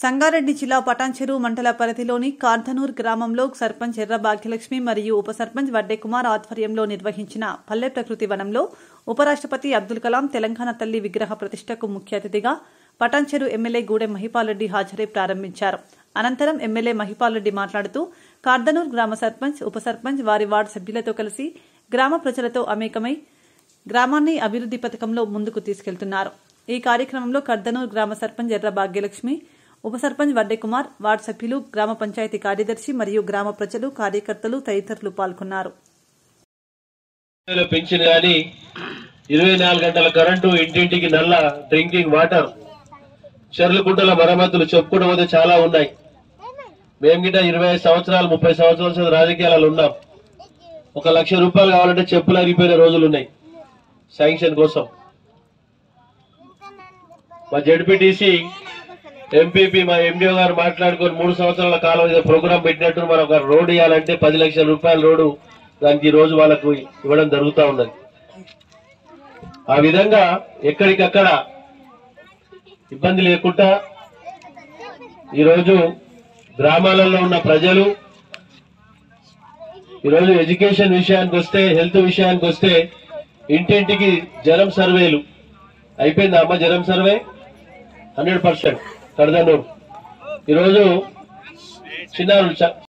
సంగారెడ్డి జిల్లా పటాన్చెరు మండల పరిధిలోని కార్ధనూర్ గ్రామంలో సర్పంచ్ ఎర్ర భాగ్యలక్ష్మి మరియు ఉప సర్పంచ్ వడ్డే కుమార్ ఆధ్వర్యంలో నిర్వహించిన పల్లె ప్రకృతి వనంలో ఉపరాష్ట్రపతి అబ్దుల్ కలాం తెలంగాణ తల్లి విగ్రహ ప్రతిష్టకు ముఖ్య అతిథిగా పటాన్చెరు ఎమ్మెల్యే గూడెం మహిపాల్రెడ్డి హాజరై ప్రారంభించారు అనంతరం ఎమ్మెల్యే మహిపాల్రెడ్డి మాట్లాడుతూ కార్దనూర్ గ్రామ సర్పంచ్ ఉప సర్పంచ్ వారి వార్డు సభ్యులతో కలిసి గ్రామ ప్రజలతో అమేకమై గ్రామాన్ని అభివృద్ది పథకంలో ముందుకు తీసుకెళ్తున్నారు ఈ కార్యక్రమంలో కర్దనూర్ గ్రామ సర్పంచ్ ఎర్ర భాగ్యలక్ష్మి ఉప సర్పంచ్ వడ్డే కుమార్ వార్డు సభ్యులు గ్రామ పంచాయతీ కార్యదర్శి మరియు గ్రామ ప్రజలు కార్యకర్తలు తదితరులు పాల్గొన్నారు రూపాయల పెన్షన్ కానీ ఇరవై నాలుగు గంటల కరెంటు ఇంటింటికి నల్ల డ్రింకింగ్ వాటర్ చెర్ల గుంటల మరమ్మతులు చెప్పుకుంటూ పోతే చాలా ఉన్నాయి మేము గిట్ట ఇరవై ఐదు సంవత్సరాలు ముప్పై సంవత్సరాల నుంచి రాజకీయాలలో ఉన్నాం ఒక లక్ష రూపాయలు కావాలంటే చెప్పులు అరిగిపోయిన రోజులు ఉన్నాయి శాంక్షన్ కోసం మా జడ్పీటీసీ ఎంపీపీ మా ఎండిఓ గారు మాట్లాడుకొని మూడు సంవత్సరాల కాలం ఏదో ప్రోగ్రామ్ పెట్టినట్టు మనం ఒక రోడ్డు ఇవ్వాలంటే పది లక్షల రూపాయల రోడ్డు దానికి ఈ రోజు వాళ్ళకు ఇవ్వడం జరుగుతూ ఉన్నది ఆ విధంగా ఎక్కడికక్కడ ఇబ్బంది లేకుండా ఈరోజు గ్రామాలలో ఉన్న ప్రజలు ఈరోజు ఎడ్యుకేషన్ విషయానికి వస్తే హెల్త్ విషయానికి వస్తే ఇంటింటికి జ్వరం సర్వేలు అయిపోయిందా అమ్మ జ్వరం సర్వే హండ్రెడ్ పర్సెంట్ కడదనూరు ఈరోజు చిన్నారు